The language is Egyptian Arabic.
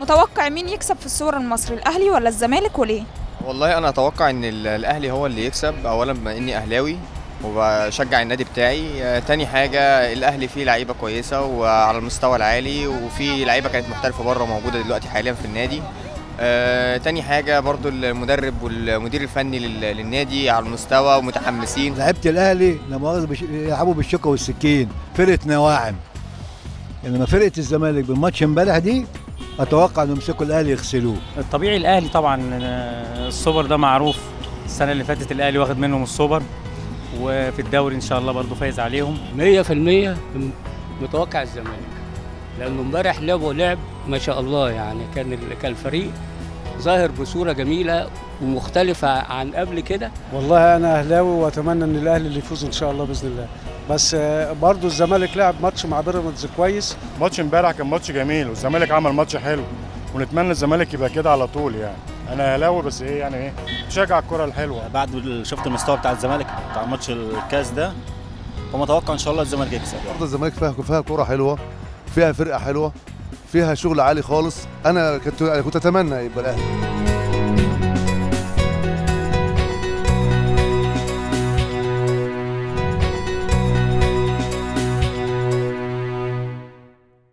متوقع مين يكسب في السوبر المصري الاهلي ولا الزمالك وليه والله انا اتوقع ان ال- الاهلي هو اللي يكسب اولا بما اني اهلاوي وبشجع النادي بتاعي آه، تاني حاجه الاهلي فيه لعيبه كويسه وعلى المستوى العالي وفي لعيبه كانت محترفه بره موجوده دلوقتي حاليا في النادي آه، تاني حاجه برضو المدرب والمدير الفني لل- للنادي على المستوى ومتحمسين لعيبه الاهلي لا مؤاخذه بش... يلعبوا بالشوكه والسكين فرقه نواعم انما فرقه الزمالك بالماتش امبارح دي اتوقع انهم يمسكوا الاهلي يغسلوه الطبيعي الاهلي طبعا آه، السوبر ده معروف السنه اللي فاتت الاهلي واخد منهم السوبر وفي الدوري ان شاء الله برضو فايز عليهم 100% متوقع الزمالك لانه امبارح لعبوا لعب ما شاء الله يعني كان ال- كان الفريق ظاهر بصوره جميله ومختلفه عن قبل كده والله انا اهلاوي واتمنى ان الاهلي اللي يفوز ان شاء الله باذن الله بس آه، برضو الزمالك لعب ماتش مع بيراميدز كويس ماتش امبارح كان ماتش جميل والزمالك عمل ماتش حلو ونتمنى الزمالك يبقى كده على طول يعني انا اهلاوي بس ايه يعني ايه بشجع الكره الحلوه بعد ال- شفت المستوى بتاع الزمالك بتاع ماتش الكاس ده ومتوقع ان شاء الله الزمالك يكسب يعني. برضه الزمالك فيها فيها كوره حلوه فيها فرقه حلوه فيها شغل عالي خالص انا كنت كنت اتمنى يبقى الاهلي